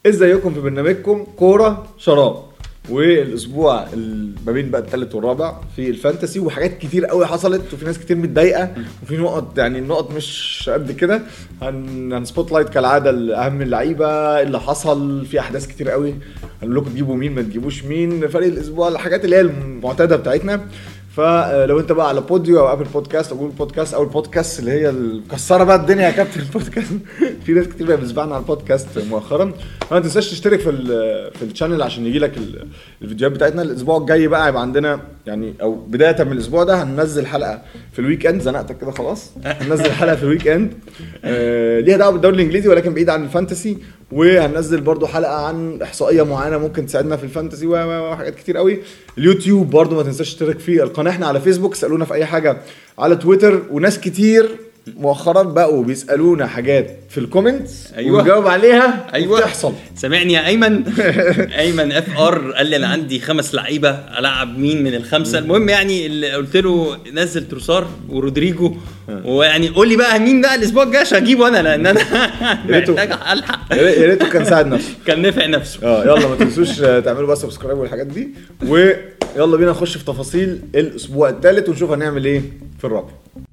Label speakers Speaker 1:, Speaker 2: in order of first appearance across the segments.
Speaker 1: ازيكم في برنامجكم كوره شراب والاسبوع ال- ما بين بقى الثالث والرابع في الفانتسي وحاجات كتير قوي حصلت وفي ناس كتير متضايقه وفي نقط يعني النقط مش قد كده هن هنسبوت لايت كالعاده لاهم اللعيبه اللي حصل في احداث كتير قوي هنقول لكم تجيبوا مين ما تجيبوش مين فريق الاسبوع الحاجات اللي هي المعتاده بتاعتنا فلو انت بقى على بوديو او ابل بودكاست او جوجل بودكاست او البودكاست اللي هي مكسره بقى الدنيا يا كابتن البودكاست في ناس كتير بقى بتسمعنا على البودكاست مؤخرا فما تنساش تشترك في ال في الشانل عشان يجي لك الفيديوهات بتاعتنا الاسبوع الجاي بقى هيبقى عندنا يعني او بدايه من الاسبوع ده هننزل حلقه في الويك اند زنقتك كده خلاص هننزل حلقه في الويك اند آه، ليها دعوه بالدوري الانجليزي ولكن بعيد عن الفانتسي وهننزل برضو حلقه عن احصائيه معينه ممكن تساعدنا في الفانتسي و- و- وحاجات كتير قوي اليوتيوب برضو ما تنساش تشترك في القناه احنا على فيسبوك اسالونا في اي حاجه على تويتر وناس كتير مؤخرا بقوا بيسالونا حاجات في الكومنتس
Speaker 2: أيوة.
Speaker 1: ونجاوب عليها
Speaker 2: ايوه
Speaker 1: بتحصل
Speaker 2: سامعني يا ايمن ايمن اف ار قال لي انا عندي خمس لعيبه العب مين من الخمسه المهم يعني اللي قلت له نزل تروسار ورودريجو ويعني قول لي بقى مين بقى الاسبوع الجاي عشان اجيبه انا لان انا
Speaker 1: ريته.
Speaker 2: محتاج الحق
Speaker 1: يا ريت- يا ريته كان ساعد نفسه
Speaker 2: كان نفع نفسه
Speaker 1: اه يلا ما تنسوش آه، تعملوا بقى سبسكرايب والحاجات دي ويلا بينا نخش في تفاصيل الاسبوع الثالث ونشوف هنعمل ايه في الرابع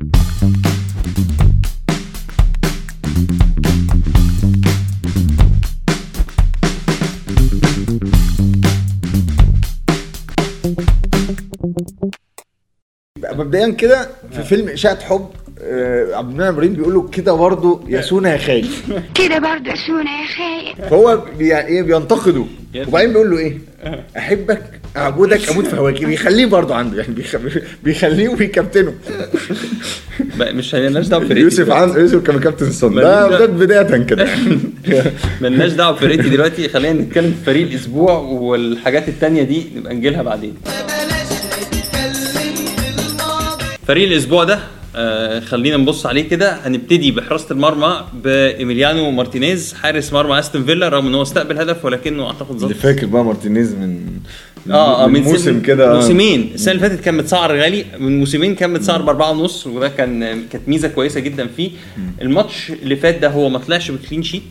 Speaker 1: بقى مبدئيا كده في فيلم اشاعه حب آه، عبد المنعم ابراهيم بيقول له كده برضه يا سونا يا خالي
Speaker 3: كده برضه سونا يا خايف
Speaker 1: فهو بي يعني ايه بينتقده
Speaker 2: يا
Speaker 1: وبعدين بيقول له ايه احبك اعبدك اموت في هواك بيخليه برضه عنده يعني بيخ- بيخليه وبيكابتنه
Speaker 2: بقى مش هنالناش دعوه بفرقتي
Speaker 1: يوسف
Speaker 2: دلوقتي.
Speaker 1: عن يوسف كان كابتن الصن
Speaker 2: ما
Speaker 1: ده
Speaker 2: دي-
Speaker 1: ده بدايه كده
Speaker 2: ملناش دعوه بفرقتي دلوقتي خلينا نتكلم في فريق الاسبوع والحاجات التانية دي نبقى نجيلها بعدين فريق الاسبوع ده آه خلينا نبص عليه كده هنبتدي بحراسه المرمى بايميليانو مارتينيز حارس مرمى استون فيلا رغم ان هو استقبل هدف ولكنه اعتقد
Speaker 1: اللي
Speaker 2: ظل
Speaker 1: فاكر بقى مارتينيز من
Speaker 2: اه اه
Speaker 1: من موسم
Speaker 2: سن-
Speaker 1: كده آه.
Speaker 2: موسمين السنه اللي فاتت كان متسعر غالي من موسمين كان متسعر باربعة ونص وده كان كانت ميزه كويسه جدا فيه الماتش اللي فات ده هو ما طلعش بكلين شيت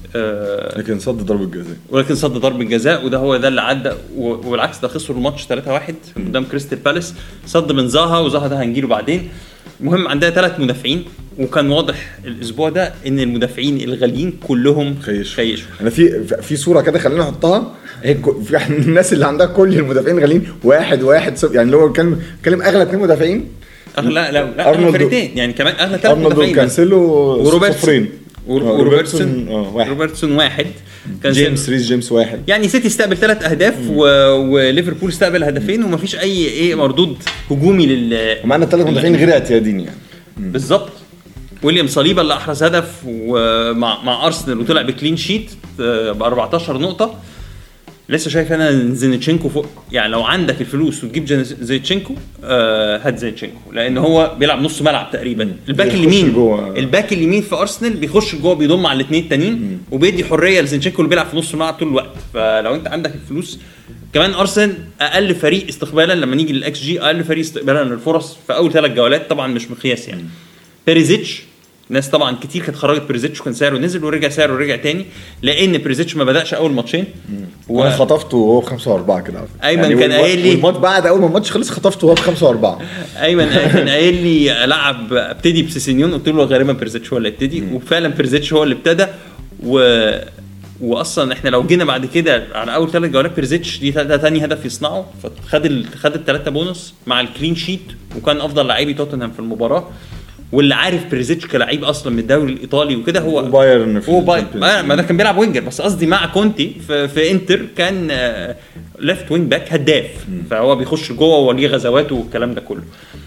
Speaker 2: آه
Speaker 1: لكن صد ضربه جزاء
Speaker 2: ولكن صد ضربة جزاء وده هو ده اللي عدى و- والعكس ده خسروا الماتش 3-1 قدام كريستال بالاس صد من زاها وزاها ده هنجيله بعدين المهم عندنا ثلاث مدافعين وكان واضح الاسبوع ده ان المدافعين الغاليين كلهم
Speaker 1: خيشوا
Speaker 2: خيشوا
Speaker 1: انا في في صوره كده خلينا نحطها هي كو- في الناس اللي عندها كل المدافعين غاليين واحد واحد صفر يعني اللي هو كان كلم اغلى اثنين مدافعين
Speaker 2: اغلى لا لا اغلى
Speaker 1: أرنولد-
Speaker 2: فرقتين يعني كمان اغلى ثلاث
Speaker 1: ارنولد
Speaker 2: مدافعين بس.
Speaker 1: وكانسيلو
Speaker 2: وروبرتسون
Speaker 1: صفرين
Speaker 2: ور-
Speaker 1: آه،
Speaker 2: وروبرتسون
Speaker 1: اه واحد
Speaker 2: روبرتسون واحد كان
Speaker 1: جيمس ريس جيمس واحد
Speaker 2: يعني سيتي استقبل ثلاث اهداف و... وليفربول استقبل هدفين ومفيش اي ايه مردود هجومي لل
Speaker 1: ومعنا ثلاث مدافعين غير اعتياديين يعني
Speaker 2: بالظبط ويليام صليبا اللي احرز هدف ومع مع ارسنال وطلع بكلين شيت ب 14 نقطه لسه شايف انا زينتشينكو فوق يعني لو عندك الفلوس وتجيب جن- زينتشينكو آه هات زينتشينكو لان هو بيلعب نص ملعب تقريبا الباك
Speaker 1: بيخش
Speaker 2: اليمين
Speaker 1: جوه.
Speaker 2: الباك اليمين في ارسنال بيخش جوه بيضم على الاثنين التانيين وبيدي حريه لزينتشينكو اللي بيلعب في نص الملعب طول الوقت فلو انت عندك الفلوس كمان ارسنال اقل فريق استقبالا لما نيجي للاكس جي اقل فريق استقبالا للفرص في اول ثلاث جولات طبعا مش مقياس يعني بيريزيتش ناس طبعا كتير كانت خرجت بريزيتش وكان سعره نزل ورجع سعره رجع تاني لان بريزيتش ما بداش اول ماتشين
Speaker 1: وانا خطفته وهو ب 5 و4 كده على فكرة.
Speaker 2: أيمن
Speaker 1: يعني
Speaker 2: كان
Speaker 1: والم-
Speaker 2: قايل لي-
Speaker 1: والماتش بعد اول ما الماتش خلص خطفته وهو ب 5 و4
Speaker 2: ايمن كان قايل لي العب ابتدي بسيسينيون قلت له غالبا بيرزيتش هو اللي ابتدي وفعلا بيرزيتش هو اللي ابتدى و واصلا احنا لو جينا بعد كده على اول ثلاث جولات بيرزيتش دي ده تاني هدف يصنعه فخد ال... خد الثلاثه بونص مع الكلين شيت وكان افضل لعيبي توتنهام في المباراه واللي عارف بريزيتش كلاعب اصلا من الدوري الايطالي وكده هو
Speaker 1: وبايرن في
Speaker 2: هو بايرن
Speaker 1: الشامبيونز
Speaker 2: ما ما ده كان بيلعب وينجر بس قصدي مع كونتي في, في انتر كان ليفت وينج باك هداف فهو بيخش جوه وليه غزواته والكلام ده كله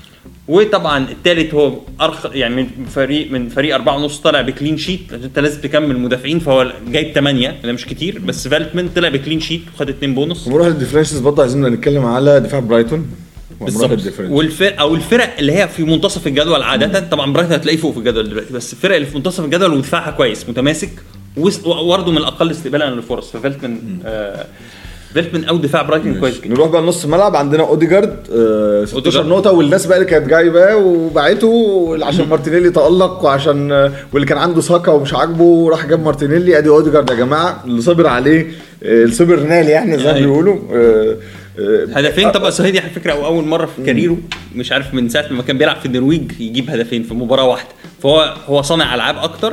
Speaker 2: وطبعا الثالث هو ارخ يعني من فريق من فريق أربعة ونص طالع بكلين شيت انت لازم تكمل مدافعين فهو جايب 8 ده مش كتير بس فالتمن طلع بكلين شيت وخد 2 بونص
Speaker 1: ونروح للديفرنشز برضه عايزين نتكلم على دفاع برايتون ونروح
Speaker 2: بالظبط
Speaker 1: للديفرنشز.
Speaker 2: والفرق او الفرق اللي هي في منتصف الجدول عاده طبعا برايتون هتلاقيه فوق في الجدول دلوقتي بس الفرق اللي في منتصف الجدول ودفاعها كويس متماسك وس- وبرضه من الاقل استقبالا للفرص ففالتمن آه فيلتمان او دفاع برايتون كويس جدا
Speaker 1: نروح بقى لنص الملعب عندنا اوديجارد آه 16
Speaker 2: أوديجارد.
Speaker 1: نقطه والناس بقى اللي كانت جايباه وباعته عشان مارتينيلي تالق وعشان آه، واللي كان عنده ساكا ومش عاجبه راح جاب مارتينيلي ادي اوديجارد يا جماعه اللي صبر عليه آه، اللي صبر نال يعني زي ما
Speaker 2: أيوة.
Speaker 1: بيقولوا آه، آه،
Speaker 2: هدفين طبعا صهيدي على فكره او اول مره في كاريره مش عارف من ساعه ما كان بيلعب في النرويج يجيب هدفين في مباراه واحده فهو هو صانع العاب اكتر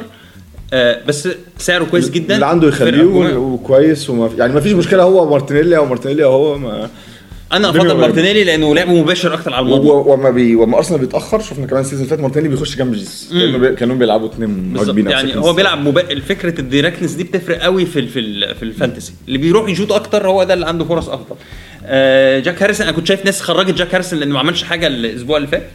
Speaker 2: آه بس سعره كويس جدا
Speaker 1: اللي عنده يخليه
Speaker 2: فرقة
Speaker 1: و- وكويس وما في- يعني ما فيش مشكله هو مارتينيلي او مارتينيلي او هو ما
Speaker 2: انا
Speaker 1: الدنيا
Speaker 2: افضل
Speaker 1: قريبة.
Speaker 2: مارتينيلي لانه لعبه مباشر اكتر على الماضي
Speaker 1: و- وما بي وما ارسنال بيتاخر شفنا كمان السيزون اللي فات مارتينيلي بيخش جنب جيسوس كانوا بي- كانوا بيلعبوا اثنين
Speaker 2: بالظبط
Speaker 1: مهاجمين أو
Speaker 2: يعني
Speaker 1: سكند
Speaker 2: هو
Speaker 1: سترايك.
Speaker 2: بيلعب مبا... فكره الدايركتنس دي بتفرق قوي في ال... في ال... في الفانتسي اللي بيروح يشوط اكتر هو ده اللي عنده فرص افضل آه جاك هاريسون انا كنت شايف ناس خرجت جاك هاريسون لانه ما عملش حاجه الاسبوع اللي فات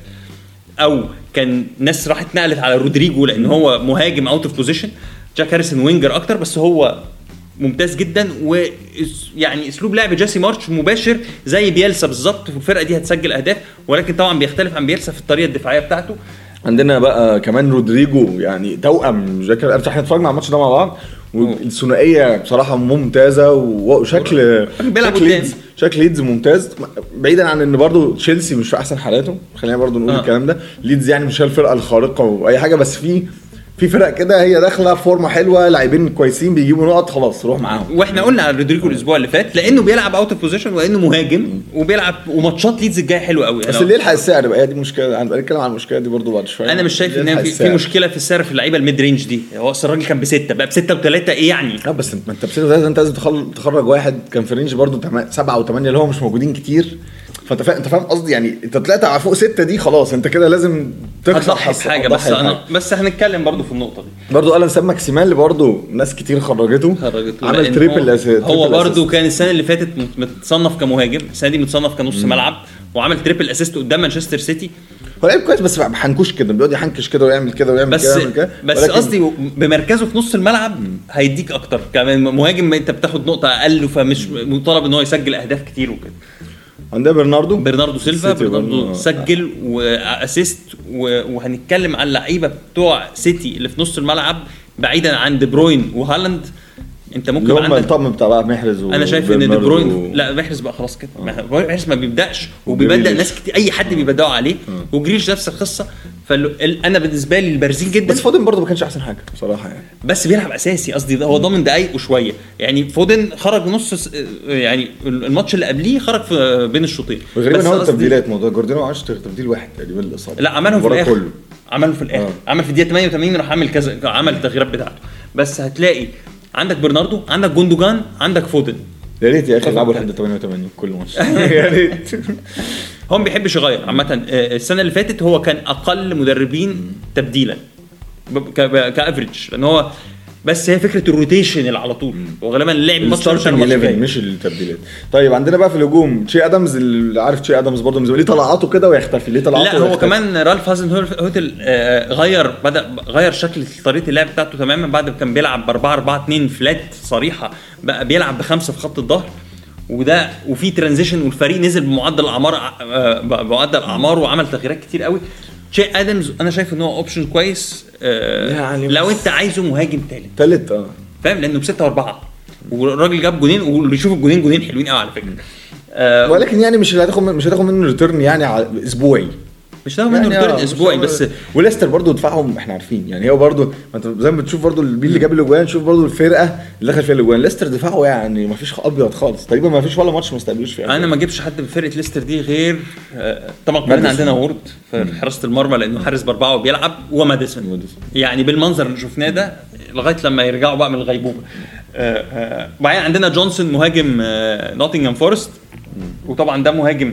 Speaker 2: او كان ناس راحت نقلت على رودريجو لان هو مهاجم اوت اوف بوزيشن جاك هاريسون وينجر اكتر بس هو ممتاز جدا ويعني اسلوب لعب جاسي مارش مباشر زي بيلسا بالظبط والفرقه دي هتسجل اهداف ولكن طبعا بيختلف عن بيلسا في الطريقه الدفاعيه بتاعته
Speaker 1: عندنا بقى كمان رودريجو يعني توأم جاكر احنا اتفرجنا على الماتش ده مع بعض والثنائيه بصراحه ممتازه و- وشكل
Speaker 2: بيلعب
Speaker 1: شكل
Speaker 2: قدام.
Speaker 1: ليدز شكل ليدز ممتاز بعيدا عن ان برضو تشيلسي مش في احسن حالاته خلينا برضو نقول
Speaker 2: آه.
Speaker 1: الكلام ده ليدز يعني مش هي الفرقه الخارقه واي حاجه بس في في فرق كده هي داخله فورمه حلوه لاعبين كويسين بيجيبوا نقط خلاص روح معاهم
Speaker 2: واحنا قلنا على رودريجو الاسبوع اللي فات لانه بيلعب اوت اوف بوزيشن وانه مهاجم وبيلعب وماتشات ليدز الجايه حلوه قوي
Speaker 1: بس اللي يلحق السعر بقى هي دي مشكله هنبقى نتكلم عن المشكله دي برضو بعد شويه
Speaker 2: انا مش شايف ان
Speaker 1: يلحق
Speaker 2: في, في
Speaker 1: السعر.
Speaker 2: مشكله في السعر في اللعيبه الميد رينج دي هو أصل الراجل كان بسته بقى بسته وثلاثه ايه يعني
Speaker 1: لا بس انت ما انت بسيطة ده انت لازم تخل- تخرج واحد كان في رينج برضه تم- سبعه وثمانيه اللي هو مش موجودين كتير فانت فاهم انت فاهم قصدي يعني انت طلعت على فوق سته دي خلاص انت كده لازم تخسر
Speaker 2: هتضحي بحاجه بس انا بس هنتكلم برضو في النقطه دي
Speaker 1: برضه الان سام ماكسيمان اللي برضه ناس كتير خرجته
Speaker 2: خرجته
Speaker 1: عمل
Speaker 2: لأن
Speaker 1: تريبل
Speaker 2: هو,
Speaker 1: أس-
Speaker 2: هو
Speaker 1: تريبل
Speaker 2: برضو
Speaker 1: أسيست.
Speaker 2: كان السنه اللي فاتت مت- متصنف كمهاجم السنه دي متصنف كنص ملعب وعمل تريبل اسيست قدام مانشستر سيتي
Speaker 1: هو لعيب كويس بس حنكوش كده بيقعد يحنكش كده ويعمل كده ويعمل
Speaker 2: بس
Speaker 1: كده ويعمل كده
Speaker 2: بس
Speaker 1: ولكن-
Speaker 2: قصدي بمركزه في نص الملعب هيديك اكتر كمان مهاجم انت بتاخد نقطه اقل فمش مطالب ان هو يسجل اهداف كتير وكده
Speaker 1: عندنا برناردو
Speaker 2: برناردو سيلفا
Speaker 1: سيتي
Speaker 2: برناردو
Speaker 1: برضه.
Speaker 2: سجل واسيست و- وهنتكلم عن اللعيبه بتوع سيتي اللي في نص الملعب بعيدا عن دي بروين وهالاند انت ممكن
Speaker 1: اللي
Speaker 2: يبقى
Speaker 1: هم
Speaker 2: عندك
Speaker 1: الطقم بتاع بقى محرز
Speaker 2: انا شايف ان دي
Speaker 1: وبرناردو
Speaker 2: بروين
Speaker 1: و-
Speaker 2: لا محرز بقى خلاص كده محرز ما بيبداش وبيبدا
Speaker 1: وجريليش.
Speaker 2: ناس كتير اي حد بيبداوا عليه وجريش نفس القصه فانا بالنسبه لي البارزين جدا
Speaker 1: بس فودن برضه ما كانش احسن حاجه بصراحه يعني
Speaker 2: بس بيلعب اساسي قصدي ده هو ضامن دقايقه شويه يعني فودن خرج نص س- يعني الماتش اللي قبليه خرج في بين الشوطين
Speaker 1: وغريبا
Speaker 2: بس
Speaker 1: ان هو
Speaker 2: قصدي-
Speaker 1: التبديلات موضوع جوارديولا ما عملش تبديل واحد تقريبا الاصابه
Speaker 2: لا عملهم في
Speaker 1: المباراة
Speaker 2: الاخر
Speaker 1: كله
Speaker 2: عملهم في الاخر
Speaker 1: آه.
Speaker 2: عمل في الدقيقه 88 راح عمل كذا عمل التغييرات بتاعته بس هتلاقي عندك برناردو عندك جوندوجان عندك فودن
Speaker 1: يا ريت يا اخي
Speaker 2: طبعاً.
Speaker 1: يلعبوا لحد 88 كل ماتش يا ريت
Speaker 2: هو ما بيحبش يغير عامة آه، السنة اللي فاتت هو كان أقل مدربين تبديلا ب- ك- كافريج لأن هو بس هي فكرة الروتيشن اللي على طول وغالبا اللعب ماتش
Speaker 1: الستارتنج
Speaker 2: ماتش
Speaker 1: 11
Speaker 2: جاي.
Speaker 1: مش التبديلات طيب عندنا بقى في الهجوم تشي ادمز اللي عارف تشي ادمز برضه من زمان ليه طلعاته كده ويختفي ليه طلعاته
Speaker 2: لا هو
Speaker 1: ويختفي؟
Speaker 2: كمان رالف هازن هوتل آه، غير بدا غير شكل طريقه اللعب بتاعته تماما بعد ما كان بيلعب ب 4 4 2 فلات صريحه بقى بيلعب بخمسه في خط الظهر وده وفي ترانزيشن والفريق نزل بمعدل اعمار آه، بمعدل اعمار وعمل تغييرات كتير قوي شيء ادمز انا شايف ان هو اوبشن كويس آه،
Speaker 1: يعني
Speaker 2: لو
Speaker 1: بس-
Speaker 2: انت عايزه مهاجم ثالث
Speaker 1: تالت اه
Speaker 2: فاهم لانه بسته واربعه والراجل جاب جونين واللي يشوف الجونين جونين حلوين قوي على فكره آه،
Speaker 1: ولكن يعني مش هتاخد من- مش هتاخد منه ريتيرن يعني على اسبوعي
Speaker 2: مش هتاخد منه
Speaker 1: يعني
Speaker 2: ريتيرن
Speaker 1: آه،
Speaker 2: اسبوعي
Speaker 1: مش-
Speaker 2: بس
Speaker 1: وليستر برضه دفاعهم احنا عارفين يعني هو برضه ما انت زي ما بتشوف برضه البيل اللي جاب الاجوان شوف برضه الفرقه اللي دخل فيها الاجوان ليستر دفاعه يعني ما فيش ابيض خالص تقريبا ما فيش ولا ماتش ما استقبلوش فيه
Speaker 2: انا ما اجيبش حد في فرقه ليستر دي غير آه، طبعا كلنا
Speaker 1: ماديسون.
Speaker 2: عندنا وورد في حراسه المرمى لانه حارس باربعه وبيلعب وماديسون
Speaker 1: ماديسون.
Speaker 2: يعني بالمنظر اللي شفناه ده لغايه لما يرجعوا بقى من الغيبوبه آه، آه، وبعدين عندنا جونسون مهاجم آه، نوتنغهام فورست وطبعا ده مهاجم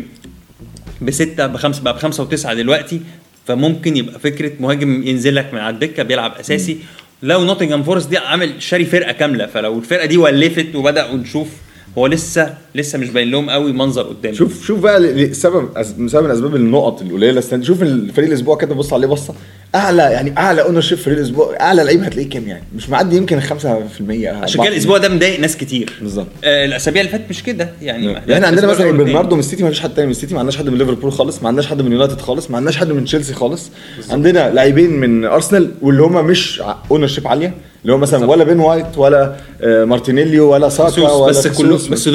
Speaker 2: بسته بخمسه بقى بخمسه وتسعه دلوقتي فممكن يبقى فكره مهاجم ينزل لك من على الدكه بيلعب اساسي لو نوتنغهام فورست دي عامل شاري فرقه كامله فلو الفرقه دي ولفت وبداوا نشوف هو لسه لسه مش باين لهم قوي منظر قدام
Speaker 1: شوف شوف بقى ل- ل- سبب أز- من سبب من اسباب النقط القليله السنه دي. شوف الفريق الاسبوع كده بص عليه بصه اعلى يعني اعلى اونر شيب فريق الاسبوع اعلى لعيب هتلاقيه كام يعني مش معدي يمكن 5%
Speaker 2: عشان كده الاسبوع ده مضايق ناس كتير
Speaker 1: بالظبط.
Speaker 2: آه الاسابيع اللي فاتت مش كده يعني
Speaker 1: يعني احنا عندنا
Speaker 2: الأسبوع
Speaker 1: مثلا
Speaker 2: الأول
Speaker 1: برناردو من السيتي ما فيش حد تاني من السيتي ما عندناش حد من ليفربول خالص ما عندناش حد من يونايتد خالص ما عندناش حد من تشيلسي خالص عندنا لاعبين من ارسنال واللي هم مش اونر شيب عاليه اللي هو مثلا ولا بين وايت ولا آه، مارتينيلي ولا ساكا
Speaker 2: خصوص
Speaker 1: ولا
Speaker 2: بس كله
Speaker 1: خصوص.
Speaker 2: بس دول جابوا نقط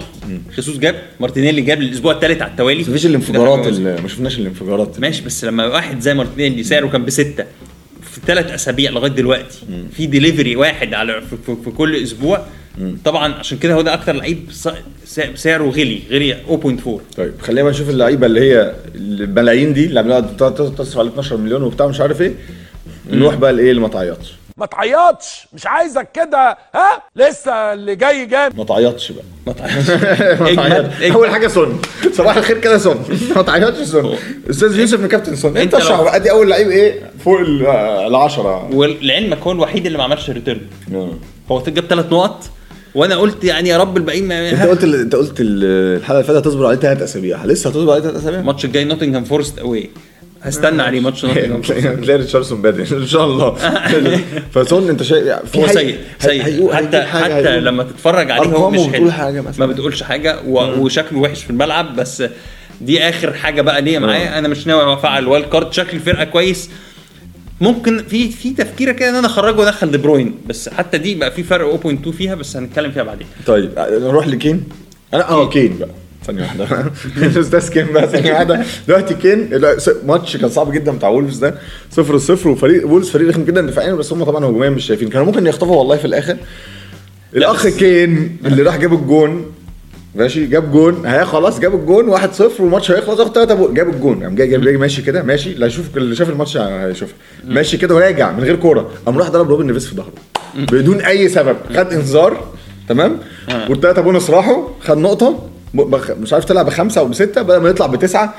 Speaker 2: نقط خيسوس جاب مارتينيلي جاب الاسبوع الثالث على التوالي
Speaker 1: بس مفيش
Speaker 2: ده
Speaker 1: الانفجارات
Speaker 2: حاجة
Speaker 1: اللي ما شفناش الانفجارات
Speaker 2: ماشي بس لما واحد زي مارتينيلي سعره كان بسته في ثلاث اسابيع لغايه دلوقتي في ديليفري واحد على في, في, في كل اسبوع طبعا عشان كده هو ده اكتر لعيب ص- سع- سعره غلي غلي 0.4
Speaker 1: طيب خلينا بقى نشوف اللعيبه اللي هي الملايين دي اللي عملوها تصرف على 12 مليون وبتاع مش عارف ايه نروح بقى لايه اللي ما تعيطش
Speaker 4: ما تعيطش مش عايزك كده ها لسه اللي جاي جامد
Speaker 1: ما تعيطش بقى
Speaker 2: ما تعرفش
Speaker 1: ما
Speaker 2: اجمد
Speaker 1: تعيطش.
Speaker 2: اجمد
Speaker 1: اول حاجه سون صباح الخير كده سون ما تعيطش سون استاذ يوسف من كابتن سون انت
Speaker 2: انت لو-
Speaker 1: اشرح بقى دي اول لعيب ايه فوق ال- العشرة
Speaker 2: ولعلمك هو الوحيد اللي ما عملش ريتيرن هو جاب ثلاث نقط وانا قلت يعني يا رب الباقيين ما
Speaker 1: انت قلت ال- انت قلت ال- الحلقه اللي فاتت هتصبر عليه ثلاث اسابيع لسه هتصبر عليه ثلاث اسابيع
Speaker 2: الماتش الجاي نوتنغهام فورست اوي هستنى عليه ماتش نوتنغهام فورست
Speaker 1: تلاقي ريتشاردسون بادئ ان شاء الله فسون انت شايف في
Speaker 2: هو
Speaker 1: حاجة-
Speaker 2: سيء سيء
Speaker 1: هيقول-
Speaker 2: حتى
Speaker 1: هيجيب حاجة،
Speaker 2: حتى
Speaker 1: هيقول-
Speaker 2: لما تتفرج عليه هو
Speaker 1: أرقامه
Speaker 2: مش
Speaker 1: بتقول
Speaker 2: حلو
Speaker 1: حاجة مثلا.
Speaker 2: ما بتقولش حاجه و... وشكله وحش في الملعب بس دي اخر حاجه بقى ليا معايا انا مش ناوي افعل الوايلد كارد شكل الفرقه كويس ممكن في في تفكيره كده ان انا اخرجه وادخل دي بروين بس حتى دي بقى في فرق 0.2 فيها بس هنتكلم فيها بعدين
Speaker 1: طيب نروح لكين انا اه كين بقى ثانية واحدة الاستاذ كين بقى ثانية واحدة دلوقتي كين لا، س- ماتش كان صعب جدا بتاع وولفز ده 0 0 وفريق وولفز فريق رخم جدا دفاعيا بس هم طبعا هجوميا مش شايفين كانوا ممكن يخطفوا والله في الاخر الاخ
Speaker 2: بس-
Speaker 1: كين اللي راح جاب الجون ماشي جاب جون ها خلاص جاب الجون 1 0 والماتش هيخلص ياخد 3 جاب الجون قام جاي جاي جاي ماشي كده ماشي لا يشوف اللي شاف الماتش هيشوفها ماشي كده وراجع من غير كوره قام راح ضرب روبن نيفيس في ظهره بدون اي سبب خد انذار تمام والثلاثه بونص راحوا خد نقطه م- بخ- مش عارف طلع بخمسه او بسته بدل ما يطلع بتسعه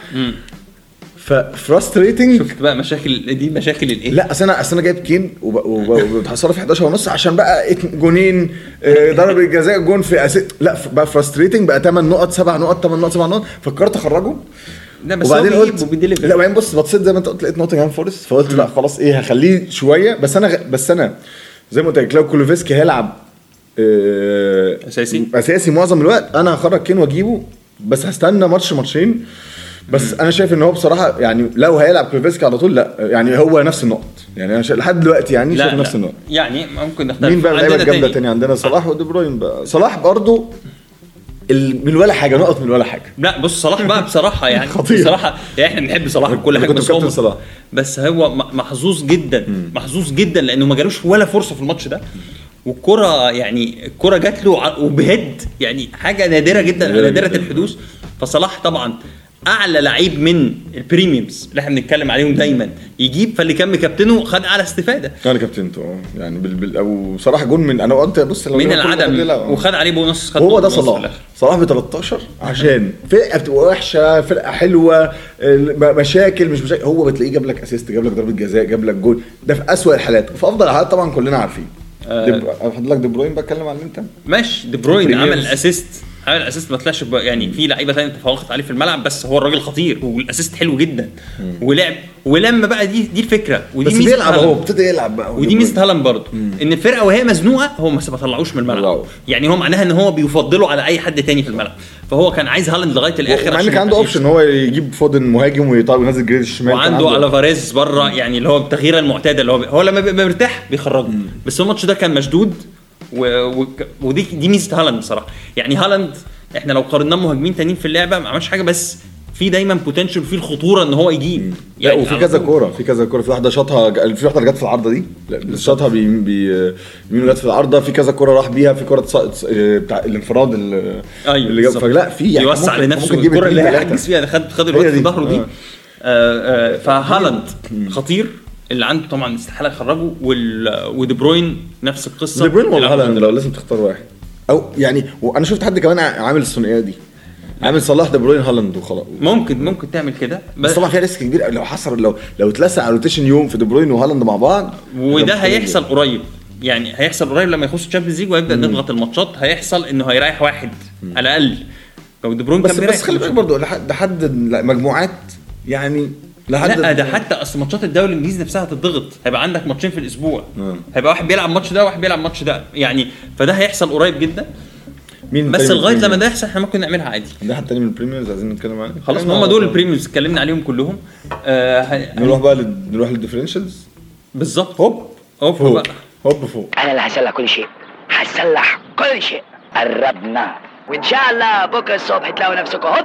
Speaker 1: ففراستريتنج
Speaker 2: شفت بقى مشاكل دي مشاكل الايه
Speaker 1: لا اصل انا اصل انا جايب كين وب- وب- وبتحصل في 11 ونص عشان بقى ات- جونين آه، ضرب الجزاء جون في أس... لا ف- بقى فرستريتنج بقى 8 نقط 7 نقط 8 نقط 7 نقط فكرت اخرجه
Speaker 2: لا بس
Speaker 1: وبعدين
Speaker 2: هو
Speaker 1: قلت
Speaker 2: بيجيب وبيديليفر.
Speaker 1: لا وبعدين بص بصيت زي ما انت قلت لقيت نوتنجهام فورست فقلت لا خلاص ايه هخليه شويه بس انا غ- بس انا زي ما قلت لك لو كولوفسكي هيلعب آه،
Speaker 2: أساسي؟
Speaker 1: اساسي معظم الوقت انا هخرج كين واجيبه بس هستنى ماتش ماتشين بس انا شايف ان هو بصراحه يعني لو هيلعب كولوفسكي على طول لا يعني هو نفس النقط يعني انا شايف لحد دلوقتي يعني
Speaker 2: لا
Speaker 1: شايف
Speaker 2: لا
Speaker 1: نفس النقط
Speaker 2: يعني ممكن نختلف
Speaker 1: مين بقى اللعيبه
Speaker 2: عندنا
Speaker 1: الجامده
Speaker 2: تاني.
Speaker 1: تاني عندنا صلاح ودي بروين بقى صلاح برضو ال- من ولا حاجه نقط من ولا حاجه
Speaker 2: لا بص صلاح بقى بصراحه يعني
Speaker 1: خطير.
Speaker 2: بصراحه يعني احنا بنحب صلاح وكل
Speaker 1: أنا
Speaker 2: حاجه
Speaker 1: كنت
Speaker 2: بس هو
Speaker 1: كابتن صلاح.
Speaker 2: بس هو م- محظوظ جدا محظوظ جدا لانه ما جالوش ولا فرصه في الماتش ده والكره يعني الكره جات له ع- وبهد يعني حاجه نادره جدا
Speaker 1: نادرة
Speaker 2: نادره
Speaker 1: جداً.
Speaker 2: الحدوث فصلاح طبعا اعلى لعيب من البريميومز اللي احنا بنتكلم عليهم دايما يجيب فاللي كان مكابتنه خد اعلى استفاده
Speaker 1: انا كابتنته اه يعني بال... بال... او صراحه جون من انا قلت بص لو
Speaker 2: من
Speaker 1: جاب كل
Speaker 2: العدم
Speaker 1: لا، آه.
Speaker 2: وخد عليه بونص خد
Speaker 1: هو ده
Speaker 2: بونص في
Speaker 1: صلاح
Speaker 2: الآخر.
Speaker 1: صلاح ب 13 عشان فرقه بتبقى وحشه فرقه حلوه ال- م- مشاكل مش مشاكل هو بتلاقيه جاب لك اسيست جاب لك ضربه جزاء جاب لك جول ده في اسوء الحالات في افضل الحالات طبعا كلنا عارفين
Speaker 2: آه.
Speaker 1: دي... احط لك دي بروين بتكلم عن انت
Speaker 2: ماشي دي بروين
Speaker 1: بريميومز.
Speaker 2: عمل اسيست عمل اسيست ما طلعش ب- يعني في لعيبه ثانيه تفوقت عليه في الملعب بس هو الراجل خطير والاسيست حلو جدا ولعب ولما بقى دي دي الفكره ودي
Speaker 1: بس
Speaker 2: ميزة
Speaker 1: بيلعب
Speaker 2: هالاند.
Speaker 1: اهو ابتدى يلعب بقى
Speaker 2: ودي ميزه هالاند برضه ان الفرقه وهي مزنوقه هو ما ما طلعوش من الملعب
Speaker 1: طلعوش.
Speaker 2: يعني هو معناها ان هو بيفضله على اي حد تاني في الملعب فهو كان عايز هالاند لغايه الاخر
Speaker 1: مع ان
Speaker 2: عشان
Speaker 1: كان عنده
Speaker 2: يبقى
Speaker 1: اوبشن ان هو يجيب فودن مهاجم ويطلع وينزل جريد الشمال كان
Speaker 2: وعنده الافاريز بره يعني اللي هو التغيير المعتاد اللي هو بي... هو لما بيبقى مرتاح بيخرجه بس هو الماتش ده كان مشدود و... و... ودي دي ميزه هالاند بصراحه يعني هالاند احنا لو قارناه بمهاجمين تانيين في اللعبه ما عملش حاجه بس في دايما بوتنشال في الخطوره ان هو يجيب
Speaker 1: لا وفي
Speaker 2: على
Speaker 1: كذا
Speaker 2: طول.
Speaker 1: كوره في كذا كوره في واحده شاطها ج- في واحده اللي جت في العارضه دي لا، شاطها بي بي يمين جت في العارضه في كذا كوره راح بيها في كوره ص- ص- بتاع الانفراد اللي
Speaker 2: ايوه
Speaker 1: اللي جاب
Speaker 2: بالظبط.
Speaker 1: فلا في يعني
Speaker 2: يوسع
Speaker 1: ممكن-
Speaker 2: لنفسه
Speaker 1: ممكن تجيب
Speaker 2: الكره اللي
Speaker 1: اتنين
Speaker 2: هيحجز
Speaker 1: تلاتة.
Speaker 2: فيها ده خد خد
Speaker 1: هي
Speaker 2: الوقت
Speaker 1: دي.
Speaker 2: في ظهره دي
Speaker 1: آه.
Speaker 2: آه، آه، فهالاند خطير اللي عنده طبعا استحاله يخرجه وال... ودي بروين نفس القصه
Speaker 1: دي بروين ولا
Speaker 2: اللي عنده
Speaker 1: هالاند لو لازم تختار واحد او يعني وانا شفت حد كمان ع- عامل الثنائيه دي عامل صلاح دي بروين هالاند وخلاص
Speaker 2: ممكن ممكن تعمل كده
Speaker 1: بس طبعا فيها ريسك كبير لو حصل لو لو اتلسع روتيشن يوم في دي بروين وهالاند مع بعض
Speaker 2: وده
Speaker 1: مش
Speaker 2: هيحصل قريب يعني هيحصل قريب لما يخش الشامبيونز ليج ويبدا نضغط الماتشات هيحصل انه هيريح واحد على الاقل لو دي بروين
Speaker 1: بس
Speaker 2: كان بيريح
Speaker 1: بس خلي بالك برضه لحد لحد مجموعات يعني لحد
Speaker 2: لا ده حتى اصل ماتشات الدوري الانجليزي نفسها هتضغط هيبقى عندك ماتشين في الاسبوع
Speaker 1: مم.
Speaker 2: هيبقى واحد بيلعب ماتش ده وواحد بيلعب ماتش ده يعني فده هيحصل قريب جدا
Speaker 1: مين
Speaker 2: بس
Speaker 1: تاني من
Speaker 2: لغايه لما
Speaker 1: البريميوم؟
Speaker 2: ده يحصل احنا ممكن نعملها عادي
Speaker 1: ده حد تاني من البريميومز عايزين نتكلم عنه
Speaker 2: خلاص
Speaker 1: اتكلمنا
Speaker 2: هم دول
Speaker 1: على-
Speaker 2: البريميومز اتكلمنا عليهم كلهم آه ه-
Speaker 1: نروح بقى لل... نروح للديفرنشالز
Speaker 2: بالظبط
Speaker 1: هوب
Speaker 2: هوب
Speaker 1: فوق
Speaker 2: بقى
Speaker 1: هوب فوق
Speaker 3: انا اللي هسلح كل شيء هسلح كل شيء قربنا
Speaker 5: وان شاء الله بكره الصبح تلاقوا نفسكم هوب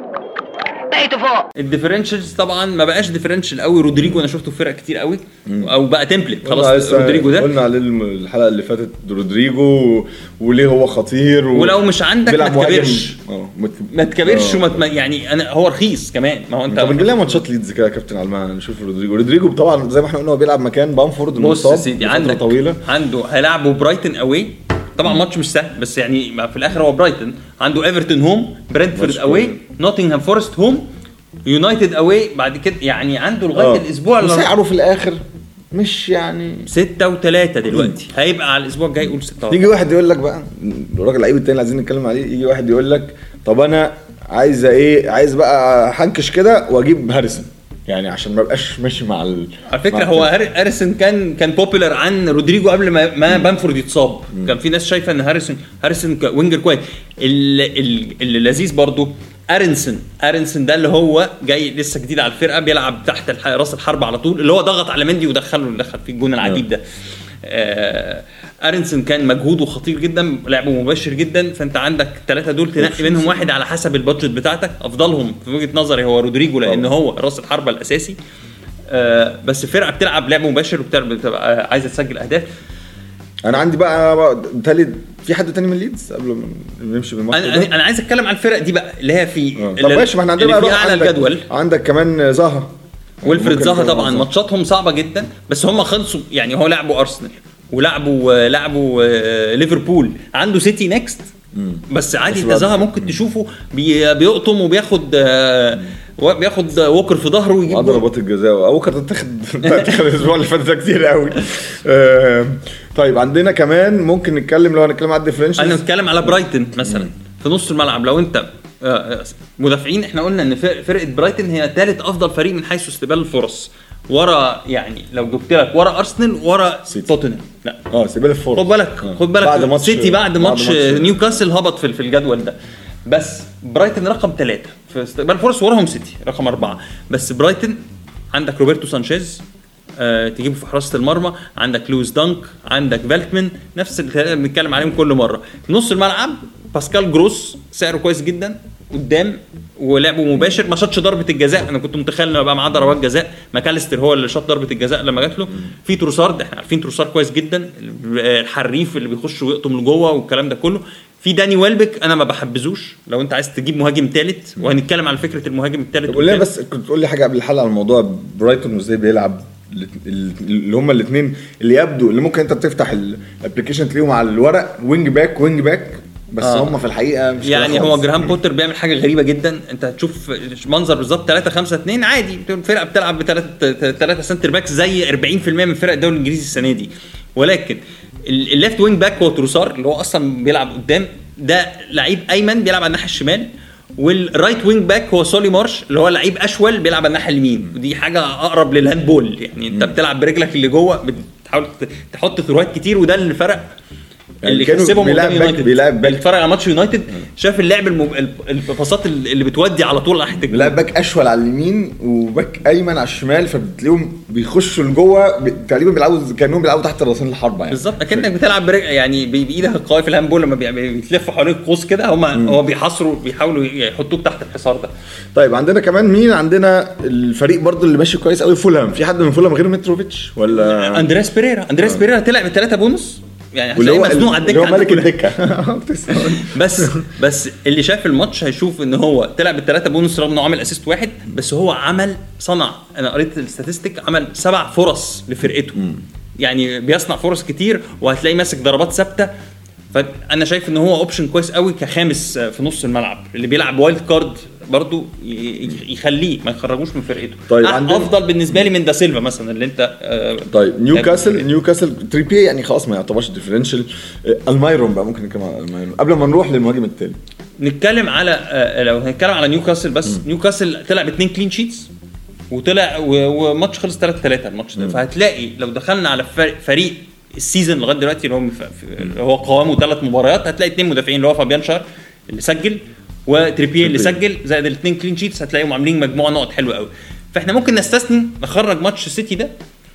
Speaker 5: بقيتوا فوق
Speaker 2: الديفرنشالز طبعا ما بقاش ديفرنشال قوي رودريجو انا شفته في فرق كتير قوي او بقى تمبلت
Speaker 1: قلنا
Speaker 2: خلاص
Speaker 1: لسه-
Speaker 2: رودريجو ده
Speaker 1: قلنا عليه الم- الحلقه اللي فاتت رودريجو و- وليه هو خطير و...
Speaker 2: ولو مش عندك
Speaker 1: بيلعب
Speaker 2: ما
Speaker 1: مهاجم.
Speaker 2: تكبرش.
Speaker 1: اه ما ت-
Speaker 2: ما تكبرش
Speaker 1: آه.
Speaker 2: وما تم... يعني انا هو رخيص كمان ما هو انت
Speaker 1: طب نجيب لنا ماتشات ليدز كده يا كابتن علمان نشوف رودريجو رودريجو طبعا زي ما احنا قلنا هو بيلعب مكان بامفورد
Speaker 2: بص
Speaker 1: المصاب
Speaker 2: يا سيدي
Speaker 1: لفترة
Speaker 2: عندك
Speaker 1: طويله
Speaker 2: عنده هيلعبوا برايتن اوي طبعا ماتش مش سهل بس يعني ما في الاخر هو برايتن عنده ايفرتون هوم برنتفورد
Speaker 1: ماتش
Speaker 2: اوي
Speaker 1: كويس.
Speaker 2: نوتنغهام فورست هوم يونايتد اوي بعد كده يعني عنده لغايه
Speaker 1: آه.
Speaker 2: الاسبوع اللي
Speaker 1: وسعره في الاخر مش يعني
Speaker 2: ستة وثلاثة دلوقتي هيبقى على الاسبوع الجاي قول ستة
Speaker 1: يجي واحد يقول لك بقى الراجل اللعيب التاني اللي عايزين نتكلم عليه يجي واحد يقول لك طب انا عايز ايه عايز بقى حنكش كده واجيب هاريسون يعني عشان ما ابقاش ماشي مع ال
Speaker 2: على فكره
Speaker 1: مع
Speaker 2: هو
Speaker 1: التاني.
Speaker 2: هاري- هاريسون كان كان بوبيلر عن رودريجو قبل ما ما بامفورد يتصاب كان في ناس شايفه ان هاريسون هاريسون ك- وينجر كويس ال- ال- اللي لذيذ برضو ارنسون ارنسون ده اللي هو جاي لسه جديد على الفرقه بيلعب تحت الح- راس الحرب على طول اللي هو ضغط على مندي ودخله دخل في الجون العجيب ده آه ارنسون كان مجهوده خطير جدا لعبه مباشر جدا فانت عندك الثلاثه دول تنقي منهم واحد على حسب البادجت بتاعتك افضلهم في وجهه نظري هو رودريجو لان
Speaker 1: طبعا.
Speaker 2: هو راس الحربه الاساسي آه بس فرقه بتلعب لعب مباشر وبتبقى عايزه تسجل اهداف
Speaker 1: انا عندي بقى بالتالي في حد تاني من ليدز قبل ما نمشي بالماتش
Speaker 2: انا
Speaker 1: ده
Speaker 2: انا أنا عايز اتكلم عن الفرق دي بقى اللي هي في
Speaker 1: آه. طب
Speaker 2: اللي-
Speaker 1: ماشي ما احنا عندنا
Speaker 2: اللي
Speaker 1: بقى
Speaker 2: في
Speaker 1: روح
Speaker 2: اعلى
Speaker 1: عندك
Speaker 2: الجدول
Speaker 1: عندك كمان زها
Speaker 2: ويلفريد
Speaker 1: ممكن
Speaker 2: زها
Speaker 1: نتكلم
Speaker 2: طبعا
Speaker 1: عن زها.
Speaker 2: ماتشاتهم صعبه جدا بس هم خلصوا يعني هو لعبوا ارسنال ولعبوا لعبوا آه، ليفربول عنده سيتي نيكست بس عادي
Speaker 1: بس
Speaker 2: انت
Speaker 1: بعد-
Speaker 2: زها ممكن تشوفه بي- بيقطم وبياخد آه، و- بياخد ووكر في ظهره ويجيب
Speaker 1: بعد
Speaker 2: جول.
Speaker 1: ضربات الجزاء او كانت تاخد تاخد الاسبوع اللي فات ده كتير قوي آه، طيب عندنا كمان ممكن نتكلم لو هنتكلم على
Speaker 2: انا
Speaker 1: الديفرنشال
Speaker 2: بتكلم على برايتن مثلا في نص الملعب لو انت آه، آه، مدافعين احنا قلنا ان فرق- فرقه برايتن هي ثالث افضل فريق من حيث استقبال الفرص ورا يعني لو جبت لك ورا ارسنال ورا
Speaker 1: سيتي.
Speaker 2: توتنهام لا
Speaker 1: اه سيبال الفرص
Speaker 2: خد بالك
Speaker 1: آه.
Speaker 2: خد بالك
Speaker 1: بعد ماتش
Speaker 2: سيتي بعد ماتش نيوكاسل هبط في في الجدول ده بس برايتن رقم ثلاثة في استقبال فرص وراهم سيتي رقم أربعة بس برايتن عندك روبرتو سانشيز آه تجيبه في حراسة المرمى عندك لويس دانك عندك فالتمن نفس اللي بنتكلم عليهم كل مرة نص الملعب باسكال جروس سعره كويس جدا قدام ولعبه مباشر ما شاطش ضربه الجزاء انا كنت متخيل انه يبقى معاه ضربات جزاء ماكاليستر هو اللي شاط ضربه الجزاء لما جات له في تروسارد احنا عارفين تروسارد كويس جدا الحريف اللي بيخش ويقطم لجوه والكلام ده كله في داني ويلبك انا ما بحبذوش لو انت عايز تجيب مهاجم ثالث وهنتكلم على فكره المهاجم الثالث
Speaker 1: طب قول لنا بس كنت تقول لي حاجه قبل الحلقه على موضوع برايتون وازاي بيلعب الات- ال- اللي هم الاثنين اللي يبدو اللي ممكن انت تفتح الابلكيشن تلاقيهم على الورق وينج باك وينج باك بس
Speaker 2: آه.
Speaker 1: هم في الحقيقه مش كده
Speaker 2: يعني هو
Speaker 1: خالص.
Speaker 2: جراهام بوتر بيعمل حاجه غريبه جدا انت هتشوف منظر بالظبط 3 5 2 عادي فرقه بتلعب بثلاث ثلاثه سنتر باكس زي 40% من فرق الدوري الانجليزي السنه دي ولكن ال- الليفت وينج باك هو تروسار اللي هو اصلا بيلعب قدام ده لعيب ايمن بيلعب على الناحيه الشمال والرايت وينج باك هو سولي مارش اللي هو لعيب اشول بيلعب على الناحيه اليمين ودي حاجه اقرب للهاند بول يعني انت بتلعب برجلك اللي جوه بتحاول ت- تحط ثروات كتير وده اللي فرق
Speaker 1: يعني
Speaker 2: اللي
Speaker 1: كانوا
Speaker 2: كسبهم
Speaker 1: بيلعب
Speaker 2: قدام
Speaker 1: باك-
Speaker 2: يونايتد
Speaker 1: بيلعب باك.
Speaker 2: بيتفرج على ماتش يونايتد شاف اللعب المب... الباصات اللي بتودي على طول ناحيه الجول.
Speaker 1: بيلعب باك اشول على اليمين وباك ايمن على الشمال فبتلاقيهم بيخشوا لجوه ب- تقريبا بيلعبوا كانهم بيلعبوا تحت راسين الحربه يعني
Speaker 2: بالظبط اكنك بتلعب برج... يعني ب- بايدك القويه في الهاندبول لما بي- بيتلف حوالين القوس كده هم هو بيحاصروا بيحاولوا يحطوك تحت الحصار ده
Speaker 1: طيب عندنا كمان مين عندنا الفريق برضو اللي ماشي كويس قوي فولهام في حد من فولهام غير متروفيتش ولا
Speaker 2: اندرياس بيريرا اندرياس بيريرا طلع بثلاثه بونص يعني
Speaker 1: واللي
Speaker 2: هتلاقيه
Speaker 1: هو
Speaker 2: مزنوق على
Speaker 1: اللي
Speaker 2: الدكه
Speaker 1: هو
Speaker 2: عندك
Speaker 1: ملك
Speaker 2: كلها.
Speaker 1: الدكه كنت لسه هقول.
Speaker 2: بس بس اللي شاف الماتش هيشوف ان هو طلع بالثلاثه بونص رغم انه عمل اسيست واحد بس هو عمل صنع انا قريت الستاتستيك عمل سبع فرص لفرقته يعني بيصنع فرص كتير وهتلاقيه ماسك ضربات ثابته فانا شايف ان هو اوبشن كويس قوي كخامس في نص الملعب اللي بيلعب وايلد كارد برضو ي- يخليه ما يخرجوش من فرقته
Speaker 1: طيب،
Speaker 2: أح-
Speaker 1: عندنا-
Speaker 2: افضل بالنسبه لي من دا سيلفا مثلا اللي انت آه،
Speaker 1: طيب نيوكاسل
Speaker 2: لعبت
Speaker 1: نيوكاسل تريبيه يعني خلاص ما يعتبرش ديفرنشال المايرون بقى ممكن نتكلم على المايرون قبل ما نروح للمهاجم التاني
Speaker 2: نتكلم على آه، لو هنتكلم على نيوكاسل بس نيوكاسل طلع باثنين كلين شيتس وطلع و- وماتش خلص 3 3 الماتش ده فهتلاقي لو دخلنا على فريق, فريق السيزون لغايه دلوقتي اللي هو مف- في- اللي هو قوامه ثلاث مباريات هتلاقي اثنين مدافعين اللي هو فابيان شار اللي سجل وتريبيه اللي سجل زائد الاثنين كلين شيتس هتلاقيهم عاملين مجموعه نقط حلوه قوي فاحنا ممكن نستثني نخرج ماتش السيتي ده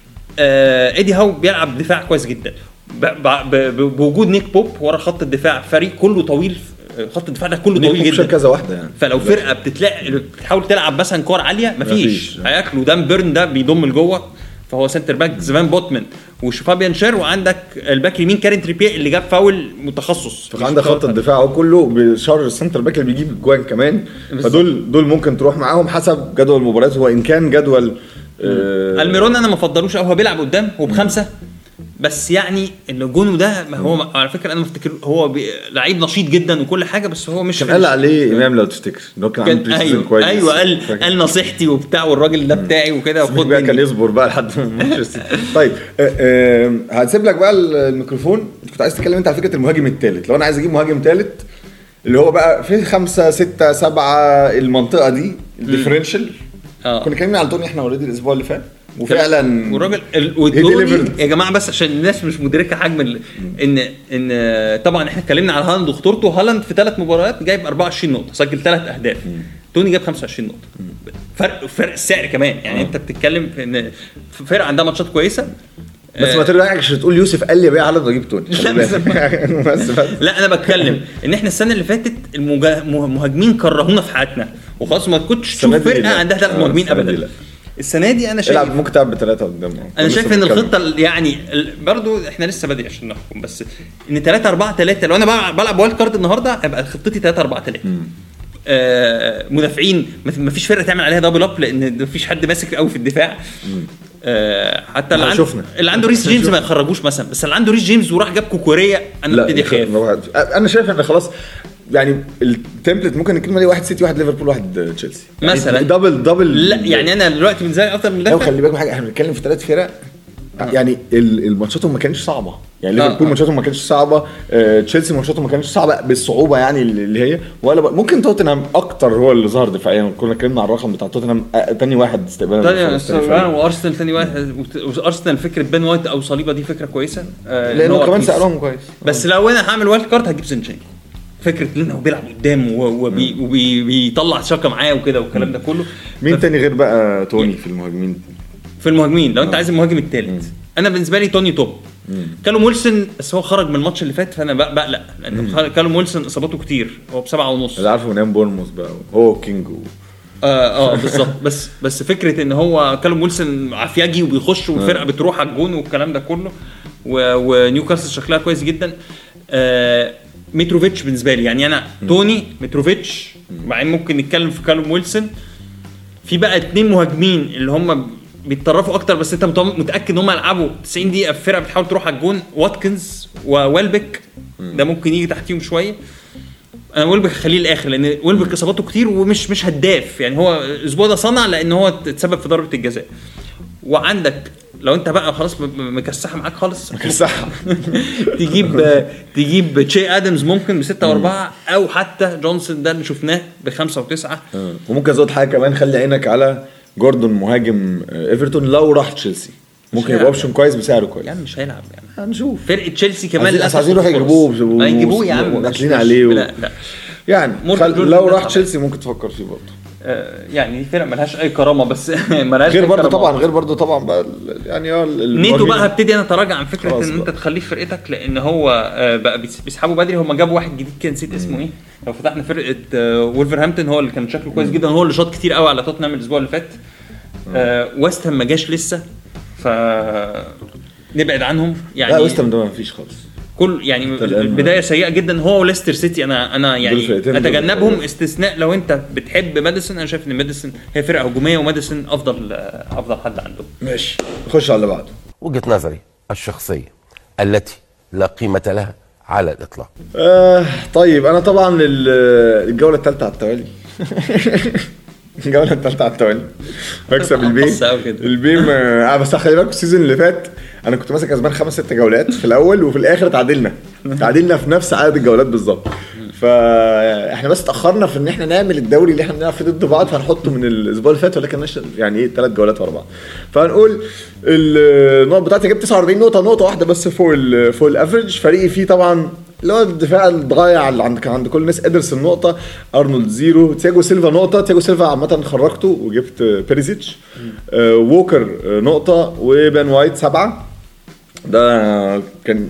Speaker 2: آه ايدي هاو بيلعب دفاع كويس جدا ب- ب- ب- بوجود نيك بوب ورا خط الدفاع فريق كله طويل خط الدفاع ده كله
Speaker 1: ممكن
Speaker 2: طويل
Speaker 1: يخش
Speaker 2: جدا
Speaker 1: كذا واحده يعني
Speaker 2: فلو فرقه بتتلاقي بتحاول تلعب مثلا كور عاليه مفيش
Speaker 1: مفيش.
Speaker 2: هياكلوا دان بيرن ده بيضم لجوه فهو سنتر باك زمان بوتمان وفابيان شير وعندك الباك اليمين كارين تريبيه اللي جاب فاول متخصص
Speaker 1: فعندك خط الدفاع هو كله بشر السنتر باك اللي بيجيب جوان كمان
Speaker 2: بالظبط.
Speaker 1: فدول دول ممكن تروح معاهم حسب جدول المباريات وان كان جدول آه،
Speaker 2: الميرون انا ما افضلوش قوي هو بيلعب قدام هو بخمسه بس يعني ان جونه ده ما هو على فكره انا مفتكر هو بي- لعيب نشيط جدا وكل حاجه بس هو مش
Speaker 1: كان قال عليه امام لو تفتكر ان هو كان عنده
Speaker 2: كان
Speaker 1: بري سيزون
Speaker 2: ايوه
Speaker 1: كويس
Speaker 2: ايوه قال
Speaker 1: فاكر.
Speaker 2: قال نصيحتي وبتاع والراجل ده بتاعي وكده
Speaker 1: خد
Speaker 2: وخد
Speaker 1: بقى كان
Speaker 2: مني.
Speaker 1: يصبر بقى لحد ما مانشستر طيب آه، آه، هنسيب لك بقى الميكروفون انت كنت عايز تتكلم انت على فكره المهاجم الثالث لو انا عايز اجيب مهاجم ثالث اللي هو بقى في خمسة ستة سبعة المنطقة دي الديفرنشال
Speaker 2: اه
Speaker 1: كنا اتكلمنا على توني احنا اوريدي الاسبوع اللي فات وفعلا
Speaker 2: والراجل ال-
Speaker 1: delivered.
Speaker 2: والتوني يا جماعه بس عشان الناس مش مدركه حجم ال... ان ان طبعا احنا اتكلمنا على هالاند وخطورته هالاند في ثلاث مباريات جايب 24 نقطه سجل ثلاث اهداف توني جاب 25 نقطه فرق فرق السعر كمان يعني انت بتتكلم في ان فرقه عندها ماتشات كويسه
Speaker 1: بس ما ترجعش تقول يوسف قال لي بيع هالاند واجيب توني
Speaker 2: لا، بس-
Speaker 1: بس بس
Speaker 2: لا انا بتكلم ان احنا السنه اللي فاتت المجا- مه- مهاجمين كرهونا في حياتنا وخلاص ما كنتش
Speaker 1: السنة
Speaker 2: تشوف
Speaker 1: دي لا.
Speaker 2: فرقه عندها ثلاث
Speaker 1: آه،
Speaker 2: مهاجمين
Speaker 1: السنة دي
Speaker 2: ابدا
Speaker 1: لا.
Speaker 2: السنه دي انا شايف
Speaker 1: العب ممكن تلعب بثلاثة قدام
Speaker 2: انا
Speaker 1: لسه
Speaker 2: شايف ان
Speaker 1: بنتكلم.
Speaker 2: الخطه ال- يعني ال- برضو احنا لسه بادئ عشان نحكم بس ان 3 4 3 لو انا بلعب, بلعب وايلد كارد النهارده هيبقى خطتي 3 4 3 آه مدافعين ما فيش فرقه تعمل عليها دبل اب لان ما فيش حد ماسك قوي في الدفاع آه حتى اللي
Speaker 1: آه،
Speaker 2: عنده
Speaker 1: شفنا.
Speaker 2: اللي عنده ريس جيمس ما يخرجوش مثلا بس اللي عنده ريس جيمس وراح جاب كوكوريا انا
Speaker 1: لا
Speaker 2: ابتدي اخاف
Speaker 1: انا شايف ان خلاص يعني التمبلت ممكن الكلمه دي واحد سيتي واحد ليفربول واحد تشيلسي يعني
Speaker 2: مثلاً.
Speaker 1: دبل دبل
Speaker 2: لا يعني انا دلوقتي بالنسبه لي افضل
Speaker 1: لو
Speaker 2: مدافع
Speaker 1: خلي بالك من حاجه احنا بنتكلم في ثلاث فرق يعني ال- الماتشاتهم ما كانتش صعبه يعني
Speaker 2: آه،
Speaker 1: ليفربول
Speaker 2: آه.
Speaker 1: ماتشاتهم ما كانتش صعبه آه، تشيلسي ماتشاتهم ما كانتش صعبه بالصعوبه يعني اللي هي ولا بقى ممكن توتنهام اكتر هو اللي ظهر دفاعيا كنا اتكلمنا على الرقم بتاع توتنهام آه، تاني واحد استقبالا
Speaker 2: تاني
Speaker 1: للفرص، تاني فريق.
Speaker 2: وارسنال ثاني واحد وت- وارسنال فكره بين وايت او صليبه دي فكره كويسه آه، إن
Speaker 1: لانه
Speaker 2: هو
Speaker 1: كمان
Speaker 2: رخيص.
Speaker 1: سعرهم كويس
Speaker 2: بس لو انا هعمل وايلد كارد هجيب زنشاني فكره ان هو بيلعب قدام وبي- وبي- وبيطلع شاكا معاه وكده والكلام ده كله
Speaker 1: مين تاني غير بقى توني في المهاجمين
Speaker 2: في المهاجمين لو انت عايز المهاجم الثالث انا بالنسبه لي توني توب كالوم ويلسون بس هو خرج من الماتش اللي فات فانا بق- بقلق لان خ- كالوم ويلسون اصاباته كتير هو بسبعه ونص
Speaker 1: اللي عارفه نام بورنموث بقى هو كينج و...
Speaker 2: اه اه بالظبط بس بس فكره ان هو كالوم ويلسون عفياجي وبيخش والفرقه بتروح على الجون والكلام ده كله و- ونيوكاسل شكلها كويس جدا آه متروفيتش بالنسبه لي يعني انا توني متروفيتش بعدين ممكن نتكلم في كالوم ويلسون في بقى اتنين مهاجمين اللي هم بيتطرفوا اكتر بس انت متم- متاكد ان هم يلعبوا 90 دقيقه في فرقه بتحاول تروح على الجون واتكنز وويلبك ده ممكن يجي تحتيهم شويه انا ويلبك هخليه الاخر لان ويلبك اصاباته كتير ومش مش هداف يعني هو الاسبوع ده صنع لان هو اتسبب في ضربه الجزاء وعندك لو انت بقى خلاص م- م- مكسحه معاك خالص
Speaker 1: صح
Speaker 2: تجيب تجيب تشي ادمز ممكن بستة واربعة او حتى جونسون ده اللي شفناه بخمسة وتسعة
Speaker 1: وممكن ازود حاجه كمان خلي عينك على جوردون مهاجم آه، ايفرتون لو راح تشيلسي ممكن يبقى
Speaker 2: هيلعب.
Speaker 1: اوبشن كويس بسعره كويس
Speaker 2: يعني مش هيلعب يعني
Speaker 1: هنشوف
Speaker 2: فرقه تشيلسي كمان
Speaker 1: عايزين-
Speaker 2: للأسف
Speaker 1: عايزين يروحوا
Speaker 2: فرص.
Speaker 1: يجيبوه
Speaker 2: هيجيبوه يا عم
Speaker 1: واكلين
Speaker 2: مش-
Speaker 1: عليه و...
Speaker 2: لا لا
Speaker 1: يعني
Speaker 2: مورجان
Speaker 1: خل...
Speaker 2: جوردن
Speaker 1: لو
Speaker 2: ده
Speaker 1: راح
Speaker 2: طبعا.
Speaker 1: تشيلسي ممكن تفكر فيه برضه
Speaker 2: آه، يعني دي فرقه ملهاش اي كرامه بس ملهاش
Speaker 1: غير
Speaker 2: أي
Speaker 1: برضه
Speaker 2: كرامة.
Speaker 1: طبعا غير برضه طبعا بقى ال- يعني اه ال-
Speaker 2: نيتو
Speaker 1: المهاجمين-
Speaker 2: بقى هبتدي انا اتراجع عن فكره
Speaker 1: خلاص
Speaker 2: ان انت
Speaker 1: بقى.
Speaker 2: تخليه في فرقتك لان هو آه، بقى بيس- بيسحبوا بدري هم جابوا واحد جديد كده نسيت اسمه ايه لو فتحنا فرقه آه، وولفرهامبتون هو اللي كان شكله كويس جدا هو اللي شاط كتير قوي على توتنهام الاسبوع اللي فات آه، ويست هام ما جاش لسه ف نبعد عنهم يعني
Speaker 1: لا ويست هام ده ما فيش خالص
Speaker 2: كل يعني
Speaker 1: الآن-
Speaker 2: البدايه سيئه جدا هو وليستر سيتي انا انا يعني
Speaker 1: الفرقتين دول.
Speaker 2: اتجنبهم استثناء لو انت بتحب ماديسون انا شايف ان ماديسون هي فرقه هجوميه وماديسون افضل آه، افضل حد عندهم
Speaker 1: ماشي نخش على اللي بعده
Speaker 6: وجهة نظري الشخصية التي لا قيمة لها على الإطلاق
Speaker 1: آه طيب انا طبعا ال- الجوله الثالثه على التوالي الجوله الثالثه على التوالي بكسب البيم
Speaker 2: قصة أوي كده.
Speaker 1: البيم آه بس خلي بالك السيزون اللي فات انا كنت ماسك كسبان خمس ست جولات في الاول وفي الاخر تعادلنا تعادلنا في نفس عدد الجولات بالظبط فاحنا بس اتاخرنا في ان احنا نعمل الدوري اللي احنا بنلعب فيه ضد بعض فهنحطه من الاسبوع اللي فات ولكن نش- يعني ايه ثلاث جولات ورا بعض فهنقول النقط بتاعتي جبت 49 نقطه نقطه واحده بس فوق ال فوق الافرج فريقي فيه طبعا اللي هو الدفاع الضايع اللي عند كان عند كل الناس ادرسون نقطه ارنولد زيرو تياجو سيلفا نقطه تياجو سيلفا عامه خرجته وجبت بيريزيتش آه ووكر آه، نقطه وبان وايت سبعه ده كان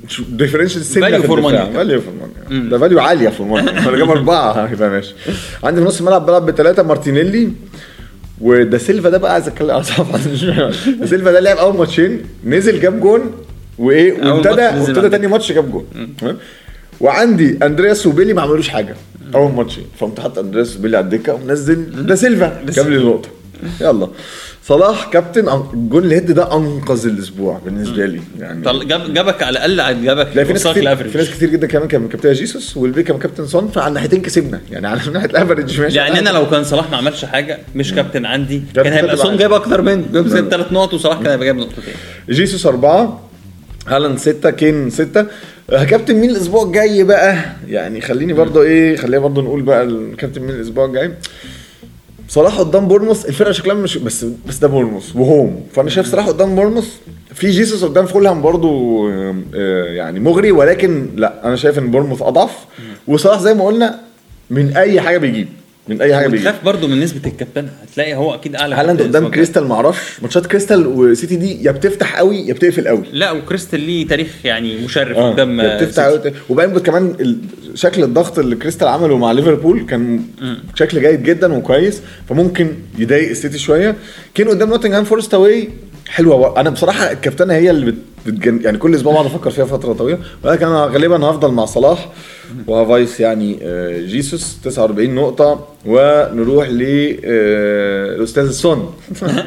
Speaker 1: ديفرنشال السن
Speaker 2: Value for money.
Speaker 1: فاليو فور ماني ده فاليو عاليه فور ماني انا جايب اربعه يبقى ماشي عندي في نص الملعب بلعب بثلاثه مارتينيلي ودا سيلفا ده بقى عايز اتكلم على صعب دا سيلفا ده لعب اول ماتشين نزل جاب جون وايه
Speaker 2: أول
Speaker 1: وابتدى
Speaker 2: ماتش نزل
Speaker 1: وابتدى
Speaker 2: عندك.
Speaker 1: تاني ماتش جاب جون تمام؟ وعندي اندرياس وبيلي ما عملوش حاجه اول ماتشين فقمت حاطط اندرياس وبيلي على الدكه ومنزل دا سيلفا جاب لي نقطه يلا صلاح كابتن أن- الجون الهيد ده انقذ الاسبوع بالنسبه لي يعني
Speaker 2: طل- جاب جابك على الاقل جابك
Speaker 1: لا في ناس
Speaker 2: وصلك
Speaker 1: كتير
Speaker 2: الافرج
Speaker 1: في ناس كتير جدا كمان كان كابتن جيسوس والبي كان كابتن سون فعلى الناحيتين كسبنا يعني على ناحيه الافرج ماشي
Speaker 2: يعني انا لو كان صلاح ما عملش حاجه مش كابتن عندي
Speaker 1: جاب
Speaker 2: كان هيبقى
Speaker 1: تلاتة
Speaker 2: سون
Speaker 1: بعد.
Speaker 2: جايب اكتر مني جايب ثلاث نقط وصلاح كان هيبقى جايب نقطتين
Speaker 1: جيسوس أربعة هالاند ستة كين ستة آه، كابتن مين الأسبوع الجاي بقى يعني خليني برضه إيه خلينا برضه نقول بقى الكابتن مين الأسبوع الجاي صلاح قدام بورنموث الفرقه شكلها مش بس بس ده بورنموث وهوم فانا شايف صلاح قدام بورنموث في جيسوس قدام فولهام برضه آه، آه، يعني مغري ولكن لا انا شايف ان بورنموث اضعف وصلاح زي ما قلنا من اي حاجه بيجيب من اي حاجه بيجيب
Speaker 2: وتخاف برضو من نسبه الكابتن هتلاقي هو اكيد اعلى
Speaker 1: هالاند
Speaker 2: كابتن
Speaker 1: قدام
Speaker 2: الأسبوع
Speaker 1: كريستال معرفش ماتشات كريستال وسيتي دي يا بتفتح قوي يا بتقفل قوي
Speaker 2: الجاي. لا وكريستال ليه تاريخ يعني مشرف
Speaker 1: اه
Speaker 2: قدام
Speaker 1: يا بتفتح
Speaker 2: سيتي.
Speaker 1: قوي وبعدين كمان ال- شكل الضغط اللي كريستال عمله مع ليفربول كان شكل جيد جدا وكويس فممكن يضايق السيتي شويه كين قدام نوتنغهام فورست اواي حلوه و... انا بصراحه الكابتنه هي اللي بت... بتجن... يعني كل اسبوع بقعد افكر فيها فتره طويله ولكن انا غالبا هفضل مع صلاح وهفايس يعني آه، جيسوس 49 نقطه ونروح للاستاذ السون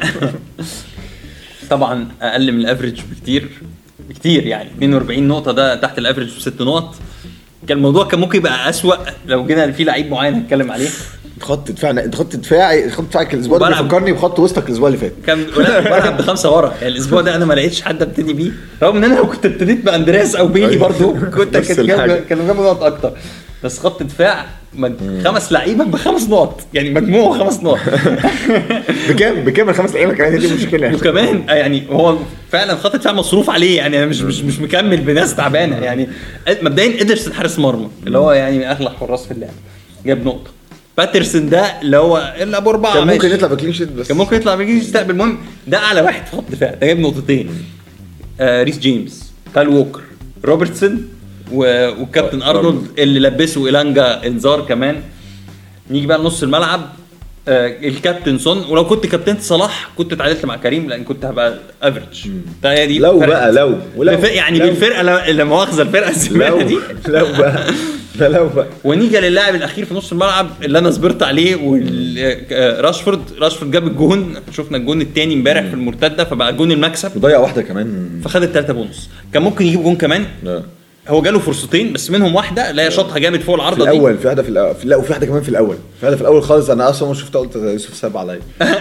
Speaker 2: طبعا اقل من الافرج بكتير بكتير يعني 42 نقطه ده تحت الافرج بست نقط كان الموضوع كان ممكن يبقى اسوأ لو جينا في لعيب معين هنتكلم عليه
Speaker 1: خط دفاع انت خط دفاعي خط دفاعك الاسبوع ده
Speaker 2: وبلعب-
Speaker 1: بيفكرني بخط وسطك الاسبوع اللي فات
Speaker 2: كان بلعب بخمسه ورا يعني الاسبوع ده انا ما لقيتش حد ابتدي بيه رغم ان انا لو كنت ابتديت باندرياس او بيلي
Speaker 1: أيوة.
Speaker 2: برضو كنت
Speaker 1: نفس
Speaker 2: كنت
Speaker 1: الحاجة.
Speaker 2: جاب كانوا جابوا نقط اكتر بس خط دفاع مج- خمس لعيبه بخمس نقط يعني مجموعه خمس نقط
Speaker 1: بكام بكام الخمس لعيبه كمان هي دي المشكله
Speaker 2: وكمان يعني هو فعلا خط دفاع مصروف عليه يعني انا مش مش مش مكمل بناس تعبانه يعني مبدئيا ادرسون حارس مرمى اللي هو يعني من اغلى حراس في اللعبه جاب نقطه باترسون ده اللي هو اللي ابو اربعه
Speaker 1: كان ممكن
Speaker 2: ماشي.
Speaker 1: يطلع بكلين شيت بس
Speaker 2: كان ممكن يطلع بيجي يستقبل المهم ده اعلى واحد في خط الدفاع ده جايب نقطتين آه ريس جيمس كال ووكر روبرتسون و- والكابتن ارنولد اللي لبسه ايلانجا انذار كمان نيجي بقى لنص الملعب آه الكابتن سون ولو كنت كابتن صلاح كنت اتعادلت مع كريم لان كنت هبقى افريج فهي دي
Speaker 1: لو
Speaker 2: فرق.
Speaker 1: بقى لو ولو
Speaker 2: بف- يعني
Speaker 1: لو
Speaker 2: بالفرقه لا- لا مؤاخذه الفرقه الزباله
Speaker 1: لو
Speaker 2: دي
Speaker 1: لو بقى ده لو بقى
Speaker 2: ونيجي للاعب الاخير في نص الملعب اللي انا صبرت عليه وال- آه، راشفورد راشفورد جاب الجون شفنا الجون الثاني امبارح في المرتده فبقى جون المكسب
Speaker 1: وضيع واحده كمان
Speaker 2: فخد الثلاثه بونص كان ممكن يجيب جون كمان
Speaker 1: لا.
Speaker 2: هو جاله فرصتين بس منهم واحده اللي هي شاطها جامد فوق
Speaker 1: في
Speaker 2: العارضه دي
Speaker 1: الاول في واحده في الاول لا وفي واحده كمان في الاول في واحده في الاول خالص انا اصلا ما شفتها قلت ده يوسف ساب عليا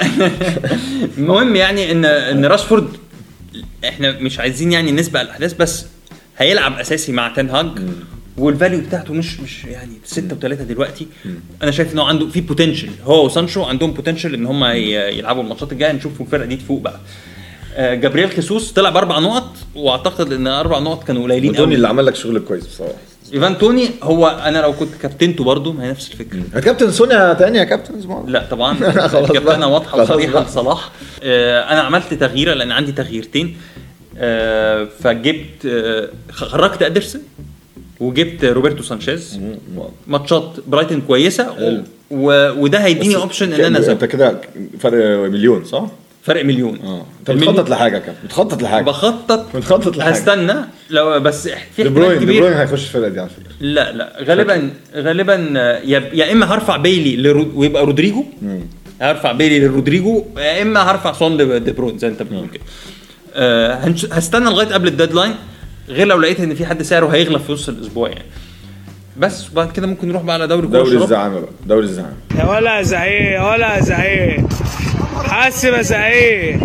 Speaker 2: المهم يعني ان ان راشفورد احنا مش عايزين يعني نسبق الاحداث بس هيلعب اساسي مع تين هاج والفاليو بتاعته مش مش يعني 6 و3 دلوقتي انا شايف ان هو عنده في بوتنشال هو وسانشو عندهم بوتنشال ان هم ي- يلعبوا الماتشات الجايه نشوف الفرقه دي تفوق بقى آه، جابرييل خيسوس طلع باربع نقط واعتقد ان اربع نقط كانوا قليلين
Speaker 1: ودوني
Speaker 2: قوي
Speaker 1: اللي عمل لك شغل كويس بصراحه
Speaker 2: ايفان توني هو انا لو كنت كابتنته برضه ما هي نفس الفكره
Speaker 1: يا كابتن سونيا تاني يا كابتن اسمه
Speaker 2: لا طبعا
Speaker 1: خلاص بقى.
Speaker 2: الكابتنه واضحه
Speaker 1: خلاص
Speaker 2: وصريحه
Speaker 1: بقى.
Speaker 2: لصلاح آه انا عملت تغييره لان عندي تغييرتين آه فجبت آه خرجت ادرسون وجبت روبرتو سانشيز ماتشات برايتن كويسه و...
Speaker 1: حلو.
Speaker 2: و... وده هيديني اوبشن ان انا
Speaker 1: انت
Speaker 2: أزود.
Speaker 1: كده فرق مليون صح؟
Speaker 2: فرق مليون
Speaker 1: اه انت
Speaker 2: المليون-
Speaker 1: بتخطط لحاجه يا كابتن بتخطط لحاجه
Speaker 2: بخطط
Speaker 1: بتخطط لحاجه
Speaker 2: هستنى لو بس في
Speaker 1: دي
Speaker 2: احتمال
Speaker 1: بروين دي
Speaker 2: كبير
Speaker 1: بروين هيخش الفرقه دي على فكره
Speaker 2: لا لا غالبا غالبا آه، يا, يا اما هرفع بيلي لرو... ويبقى رودريجو هرفع بيلي لرودريجو يا اما هرفع سون دي دي بروين زي انت بتقول كده آه هنش... هستنى لغايه قبل الديدلاين غير لو لقيت ان في حد سعره هيغلى في نص الاسبوع يعني بس وبعد كده ممكن نروح بقى على دوري كوره
Speaker 1: دوري
Speaker 2: الشراب.
Speaker 1: الزعامه بقى دوري الزعامه
Speaker 7: يا ولا زعيق يا ولا زعيق حاسب يا زعيق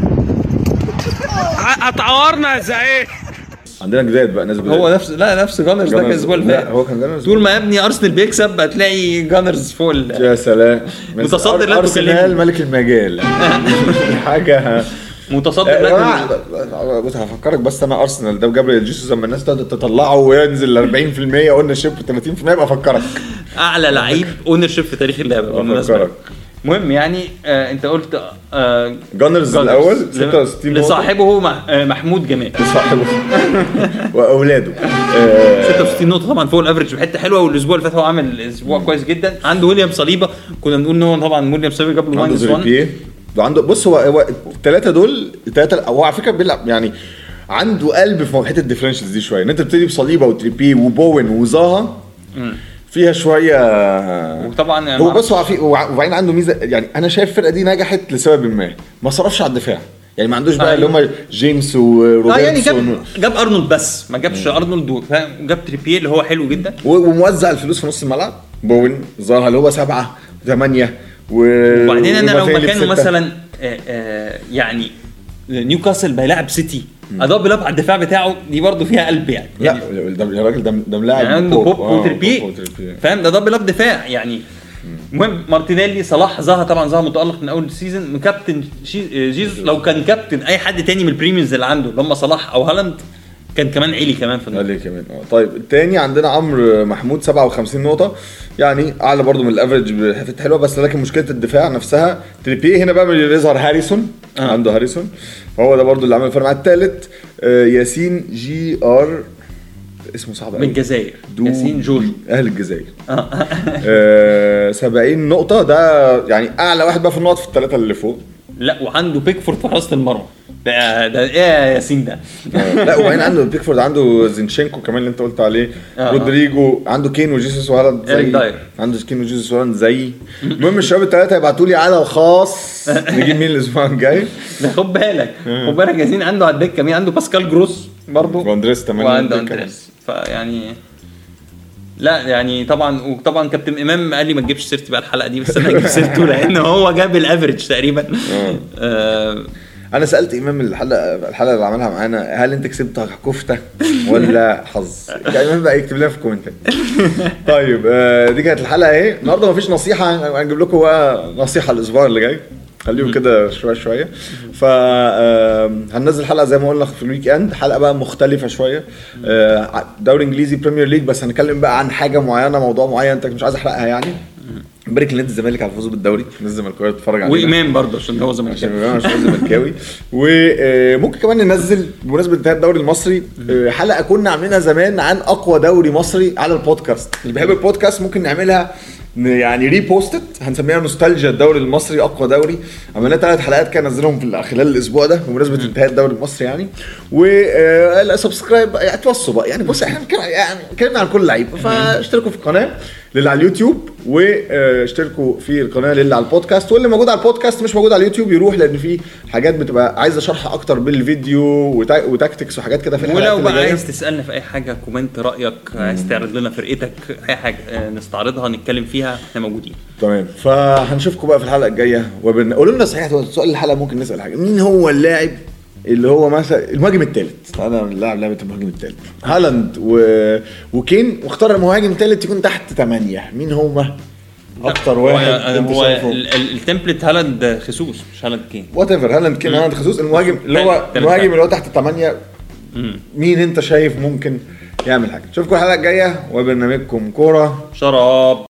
Speaker 7: ع- اتعورنا يا زعيق
Speaker 1: عندنا جداد بقى ناس جداد
Speaker 2: هو نفس لا نفس جانرز ده كان
Speaker 1: جانرز-
Speaker 2: الاسبوع اللي
Speaker 1: لا،
Speaker 2: فات
Speaker 1: هو كان جانرز.
Speaker 2: طول ما يا ابني ارسنال بيكسب هتلاقي جانرز فوق ال...
Speaker 1: يا سلام
Speaker 2: متصدر لا
Speaker 1: ارسنال
Speaker 2: تكلمني.
Speaker 1: ملك المجال حاجه
Speaker 2: متصدر
Speaker 1: يا
Speaker 2: لا
Speaker 1: جماعة، بص هفكرك بس انا ارسنال ده وجابريل جيسوس لما الناس تقعد تطلعه وينزل ل 40% قلنا شيب 30% يبقى افكرك
Speaker 2: اعلى لعيب اونر شيب في تاريخ اللعبه بالمناسبه
Speaker 1: افكرك
Speaker 2: المهم يعني آه انت قلت آه
Speaker 1: جانرز
Speaker 2: جانرز.
Speaker 1: الاول
Speaker 2: ل-
Speaker 1: 66 نقطه
Speaker 2: لصاحبه مح- آه، محمود جمال
Speaker 1: صاحبه واولاده آه،
Speaker 2: 66 نقطة طبعا فوق الافرج بحتة حلوة والاسبوع اللي فات هو عامل اسبوع كويس جدا عنده ويليام صليبة كنا بنقول ان هو طبعا ويليام صليبة جاب له
Speaker 1: عنده
Speaker 2: ماينس 1
Speaker 1: تريبيه وعنده بص هو هو الثلاثه دول الثلاثه هو على فكره بيلعب يعني عنده قلب في حته الديفرنشلز دي شويه ان انت بتبتدي بصليبه وتريبيه وبوين وزاها فيها شويه
Speaker 2: وطبعا
Speaker 1: هو بص هو في وبعدين عنده ميزه يعني انا شايف الفرقه دي نجحت لسبب ما ما صرفش على الدفاع يعني ما عندوش بقى اللي هم جيمس
Speaker 2: اه
Speaker 1: وروبرتس
Speaker 2: يعني جاب
Speaker 1: ون-
Speaker 2: جاب ارنولد بس ما جابش ارنولد و- فاهم؟ وجاب تريبيه اللي هو حلو جدا
Speaker 1: و- وموزع الفلوس في نص الملعب بوين زاها اللي هو سبعه ثمانيه و...
Speaker 2: وبعدين انا لو
Speaker 1: وباتيلي
Speaker 2: مكانه
Speaker 1: بستة.
Speaker 2: مثلا آه، آه، يعني نيوكاسل بيلعب سيتي ادوبل اب على الدفاع بتاعه دي برضه فيها قلب يعني
Speaker 1: لا ده يا راجل ده ده ملاعب
Speaker 2: يعني عنده بوب
Speaker 1: آه،
Speaker 2: وتريبيه
Speaker 1: بوب وتريبيه.
Speaker 2: فاهم ده دبل اب دفاع يعني المهم مارتينيلي صلاح زها طبعا زها متالق من اول السيزون من كابتن شي- جيزوس لو كان كابتن اي حد تاني من البريميومز اللي عنده اللي هم صلاح او هالاند كان كمان عيلي كمان في النقطة.
Speaker 1: عليه كمان اه طيب التاني عندنا عمرو محمود 57 نقطة يعني اعلى برضو من الافرج بحته حلوه بس لكن مشكله الدفاع نفسها تريبيه هنا بقى بيظهر هاريسون
Speaker 2: آه.
Speaker 1: آه. عنده هاريسون فهو ده برضو اللي عمل الفرق مع التالت آه ياسين جي ار اسمه صعب
Speaker 2: من
Speaker 1: قوي
Speaker 2: الجزائر
Speaker 1: دو-
Speaker 2: ياسين جورج
Speaker 1: اهل الجزائر آه 70 نقطة ده يعني اعلى واحد بقى في النقط في الثلاثة اللي فوق
Speaker 2: لا وعنده بيكفورد في حراسه المرمى ده ده ايه يا ياسين ده
Speaker 1: آه، لا وبعدين عنده بيكفورد عنده زينشينكو كمان اللي انت قلت عليه
Speaker 2: آه.
Speaker 1: رودريجو عنده كين وجيسوس وهالاند
Speaker 2: إيريك
Speaker 1: زي
Speaker 2: داير.
Speaker 1: عنده كين وجيسوس وهالاند زي المهم الشباب الثلاثه يبعتوا لي على الخاص نجيب مين الاسبوع الجاي
Speaker 2: ده خد بالك خد بالك ياسين عنده على الدكه مين عنده باسكال جروس برضه
Speaker 1: واندريس تمام
Speaker 2: وعنده اندريس فيعني لا يعني طبعا وطبعا كابتن امام قال لي ما تجيبش سيرتي بقى الحلقه دي بس انا هجيب سيرته لان هو جاب الافرج تقريبا آه
Speaker 1: انا سالت امام الحلقه الحلقه اللي عملها معانا هل انت كسبت كفته ولا حظ؟ كان امام بقى يكتب لنا في الكومنتات طيب آه، دي كانت الحلقه اهي النهارده مفيش نصيحه هنجيب لكم بقى نصيحه الاسبوع اللي جاي خليهم كده شويه شويه ف آم، هننزل حلقه زي ما قلنا في الويك اند حلقه بقى مختلفه شويه آه، دوري انجليزي بريمير ليج بس هنتكلم بقى عن حاجه معينه موضوع معين انت مش عايز احرقها يعني نبارك لنادي الزمالك على الفوز بالدوري الناس الزمالكاويه تتفرج علينا
Speaker 2: وامام برضه عشان هو زملكاوي
Speaker 1: عشان يبقى مش زملكاوي وممكن كمان ننزل بمناسبه انتهاء الدوري المصري آه، حلقه كنا عاملينها زمان عن اقوى دوري مصري على البودكاست اللي بيحب البودكاست ممكن نعملها ن- يعني ريبوستد هنسميها نوستالجيا الدوري المصري اقوى دوري عملنا ثلاث حلقات كان نزلهم في ال- خلال الاسبوع ده بمناسبه انتهاء الدوري المصري يعني وسبسكرايب يعني توصوا بقى يعني بص احنا بنتكلم يعني اتكلمنا عن كل لعيب فاشتركوا في القناه للي على اليوتيوب واشتركوا في القناه للي على البودكاست واللي موجود على البودكاست مش موجود على اليوتيوب يروح لان في حاجات بتبقى عايزه شرح اكتر بالفيديو وتا- وتاكتكس وحاجات كده في الحلقات
Speaker 2: ولو
Speaker 1: اللي
Speaker 2: بقى
Speaker 1: جاية.
Speaker 2: عايز تسالنا في اي حاجه كومنت رايك عايز تعرض لنا فرقتك اي حاجه آه، نستعرضها نتكلم فيها احنا موجودين
Speaker 1: تمام فهنشوفكم بقى في الحلقه الجايه وبن... قولوا لنا صحيح هو سؤال الحلقه ممكن نسال حاجه مين هو اللاعب اللي هو مثلا المهاجم الثالث انا اللاعب لعبه المهاجم الثالث هالاند و... وكين واختار المهاجم الثالث يكون تحت 8 مين هو اكتر واحد
Speaker 2: هو,
Speaker 1: انت
Speaker 2: هو
Speaker 1: شايفه
Speaker 2: ال- ال- التمبلت هالاند خيسوس مش هالاند كين
Speaker 1: وات ايفر هالاند كين هالاند خصوص المهاجم اللي هو
Speaker 2: تالت-
Speaker 1: المهاجم
Speaker 2: تالت.
Speaker 1: اللي هو تحت 8 مين انت شايف ممكن يعمل حاجه نشوفكم الحلقه الجايه وبرنامجكم كوره
Speaker 2: شراب